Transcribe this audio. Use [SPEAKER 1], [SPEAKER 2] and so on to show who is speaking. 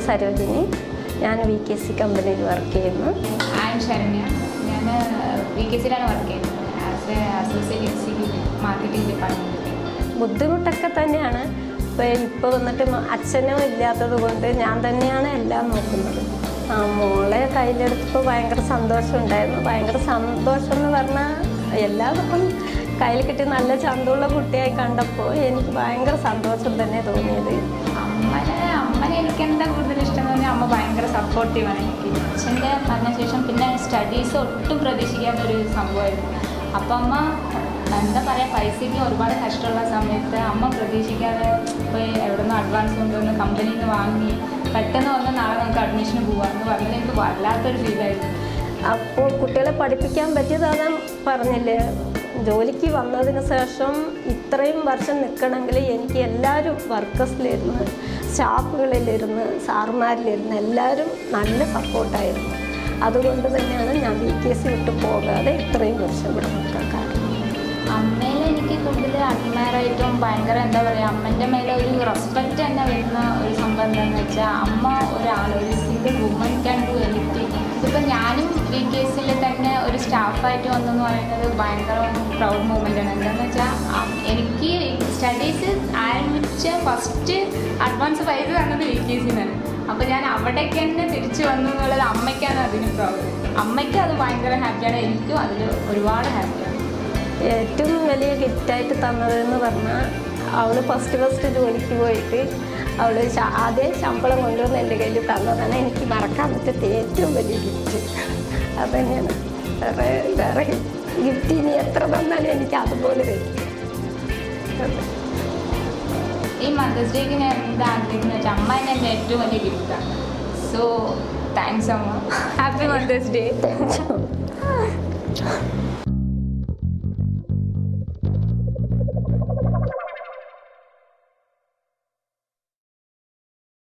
[SPEAKER 1] സരോജിനി ഞാൻ V K C കമ്പനിയിൽ work ചെയ്യുന്നു
[SPEAKER 2] ആം ശരണ്യ ഞാൻ വി കെ സിയിലാണ് വർക്ക് ചെയ്യുന്നത് as a associate executive marketing ഡിപ്പാർട്ട്മെൻറ്റിൽ
[SPEAKER 1] ബുദ്ധിമുട്ടൊക്കെ തന്നെയാണ് ഇപ്പോൾ ഇപ്പോൾ വന്നിട്ട് മ- അച്ഛനോ ഇല്ലാത്തത് കൊണ്ട് ഞാൻ തന്നെയാണ് എല്ലാം നോക്കുന്നത് ആ മോളെ കയ്യിലെടുത്തപ്പോൾ ഭയങ്കര സന്തോഷം ഉണ്ടായിരുന്നു ഭയങ്കര സന്തോഷം എന്ന് പറഞ്ഞാൽ എല്ലാവർക്കും കയ്യിൽ കിട്ടി നല്ല ചന്തമുള്ള കുട്ടിയായി കണ്ടപ്പോൾ എനിക്ക് ഭയങ്കര സന്തോഷം തന്നെ തോന്നിയത്
[SPEAKER 2] അമ്മനെ അമ്മനെ എനിക്ക് എന്താ കൂടുതൽ ഇഷ്ടം എന്ന് പറഞ്ഞാൽ അമ്മ ഭയങ്കര സപ്പോർട്ടീവാണ് എനിക്ക് അച്ഛൻ്റെ മരണശേഷം പിന്നെ സ്റ്റഡീസ് ഒട്ടും പ്രതീക്ഷിക്കാത്ത ഒരു സംഭവമായിരുന്നു അപ്പം അമ്മ എന്താ പറയുക പൈസയ്ക്ക് ഒരുപാട് കഷ്ടമുള്ള സമയത്ത് അമ്മ പ്രതീക്ഷിക്കാതെ പോയി എവിടെ നിന്ന് അഡ്വാൻസ് കൊണ്ടുവന്ന് കമ്പനിയിൽ നിന്ന് വാങ്ങി പെട്ടെന്ന് വന്ന് നാളെ നമുക്ക് അഡ്മിഷന് പോകാമെന്ന് പറഞ്ഞത് എനിക്ക് വല്ലാത്തൊരു ഫീലായിരുന്നു
[SPEAKER 1] അപ്പോൾ കുട്ടികളെ പഠിപ്പിക്കാൻ പറ്റിയത് അതാ പറഞ്ഞില്ലേ ജോലിക്ക് വന്നതിന് ശേഷം ഇത്രയും വർഷം നിൽക്കണമെങ്കിൽ എനിക്ക് എല്ലാവരും വർക്കേഴ്സിലിരുന്ന് സ്റ്റാഫുകളിലിരുന്ന് സാറുമാരിലിരുന്ന് എല്ലാവരും നല്ല സപ്പോർട്ടായിരുന്നു അതുകൊണ്ട് തന്നെയാണ് ഞാൻ ബി കെ സി വിട്ട് പോകാതെ ഇത്രയും വർഷം ഇവിടെ നിൽക്കാൻ കാരണം
[SPEAKER 2] അമ്മേനെ എനിക്ക് കൂടുതൽ അഡ്മയറായിട്ടും ഭയങ്കര എന്താ പറയുക അമ്മൻ്റെ മേലെ ഒരു റെസ്പെക്റ്റ് തന്നെ വരുന്ന ഒരു സംഭവം എന്താണെന്ന് വെച്ചാൽ അമ്മ ഒരാൾ ഒരു single woman can do anything ഇപ്പം ഞാനും വി കെ എസിൽ തന്നെ ഒരു സ്റ്റാഫായിട്ട് വന്നെന്ന് പറയുന്നത് ഭയങ്കര പ്രൗഡ് മൂമെൻ്റ് ആണ് എന്താണെന്ന് വെച്ചാൽ എനിക്ക് സ്റ്റഡീസ് ആരംഭിച്ച ഫസ്റ്റ് അഡ്വാൻസ് പൈസ തന്നത് വി കെ സിന്നാണ് അപ്പോൾ ഞാൻ അവിടേക്ക് തന്നെ തിരിച്ചു വന്നു എന്നുള്ളത് അമ്മയ്ക്കാണ് അതിന് പ്രൗഡ് അമ്മയ്ക്ക് അത് ഭയങ്കര ഹാപ്പിയാണ് എനിക്കും അതിൽ ഒരുപാട് ഹാപ്പിയാണ്
[SPEAKER 1] ഏറ്റവും വലിയ ഗിഫ്റ്റായിട്ട് തന്നതെന്ന് പറഞ്ഞാൽ അവൾ ഫസ്റ്റ് ഫസ്റ്റ് ജോലിക്ക് പോയിട്ട് അവൾ ആദ്യം ശമ്പളം കൊണ്ടുവന്ന് എൻ്റെ കയ്യിൽ തന്നതാണ് എനിക്ക് മറക്കാൻ പറ്റാത്ത ഏറ്റവും വലിയ ഗിഫ്റ്റ് അതുതന്നെയാണ് വേറെ വേറെ ഗിഫ്റ്റ് ഇനി എത്ര തന്നാലും എനിക്ക് അതുപോലെ വരും അതെ.
[SPEAKER 2] ഈ മദേഴ്സ് ഡേക്ക് ഞാൻ എന്താ ആഗ്രഹിക്കുന്നത് വെച്ചാൽ അമ്മ തന്നെ എൻ്റെ ഏറ്റവും വലിയ ഗിഫ്റ്റാണ് സോ താങ്ക്സ് അമ്മ happy mother's day
[SPEAKER 1] Thank you.